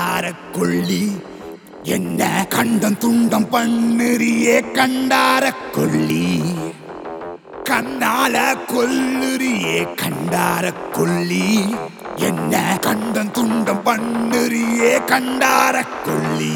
கண்டார கொள்ளி என்ன கண்டம் துண்டம் பண்ணுறியே கண்டார கொள்ளி கண்ணால கொல்லுறியே கண்டார கொள்ளி என்ன கண்டம் துண்டம் பண்ணுறியே கண்டார கொள்ளி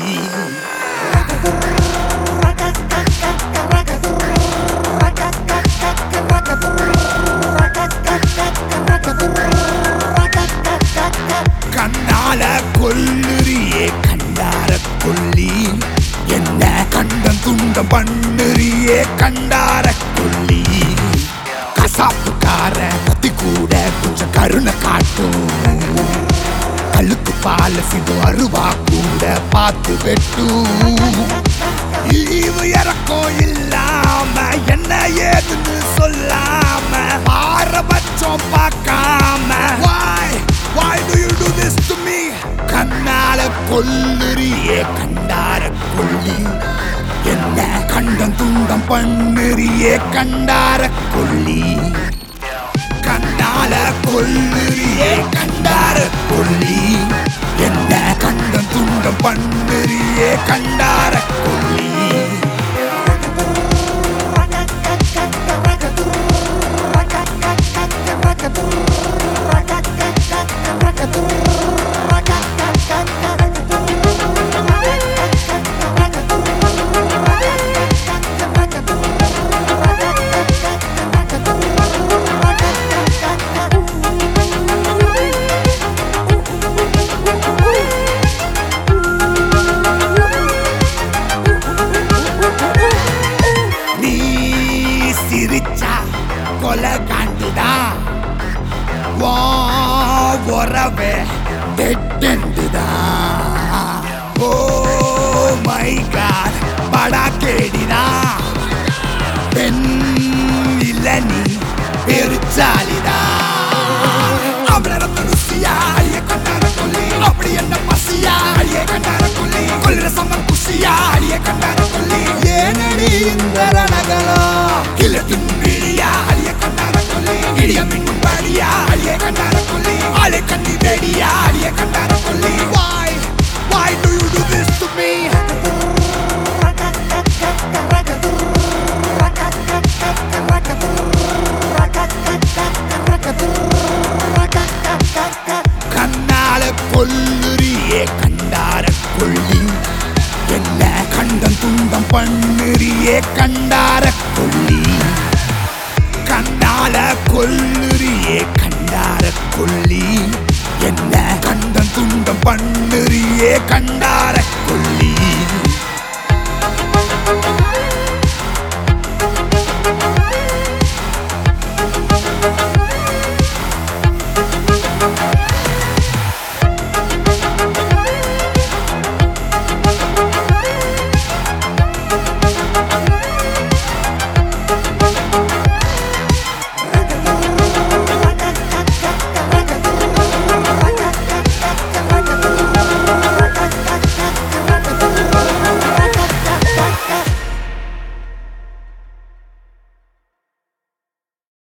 கண்ணால கொல்லுறியே கண்டார கொல்லி என்ன கண்டம் துண்டம் பண்ணுறியே கண்டார கொல்லி கசாப்புக்கார கத்தி கூட கொஞ்சம் கருணை காட்டும் கழுக்கு பால சிந்து அருவா கூட பார்த்து வெட்டும் ஈவு இறக்கம் இல்லாம என்ன ஏதுன்னு சொல்லாம பாரபட்சம் பார்க்காம why why do you do this to me கண்ணால கொல்லுறியே கண்டார கொல்லி என்ன கண்டம் துண்டம் பண்ணுறியே கண்டார கொல்லி கண்ணால கொல்லுறியே கண்டார கொல்லி என்ன கண்டம் துண்டம் பண்ணுறியே கண்டார கொல்லி நீ சிரிச்சா கொலை காண்டுதா வா உறவே தெட்டெண்டுதா ஓ மை காட் படா கேடிதா பெண் இல்ல நீ பெருச்சாலிதா அவள ரத்த ருசியா அழிய கண்டார கொல்லி அப்படி என்ன பசியா அழிய கண்டார கொல்லி கொல்லுற சம்ம குசியா அழிய கண்டார கொல்லி ஏனடி இந்த ரணகலம் கிழத்தின் வீடியா அழிய கண்டார கொல்லி இடிய மின்னும் பாடியா அழிய கண்டார கொல்லி ஆளை கண்ணி வேடியா அழிய கண்டார கொல்லி why why do you do this to me கண்ணால கொல்லுறியே கண்டார கொல்லி என்ன கண்டம் துண்டம் பண்ணுறியே கண்டார கொல்லி கண்ணால கொல்லுறியே கண்டார கொல்லி என்ன கண்டம் துண்டம் பண்ணுறியே கண்டார கொல்லி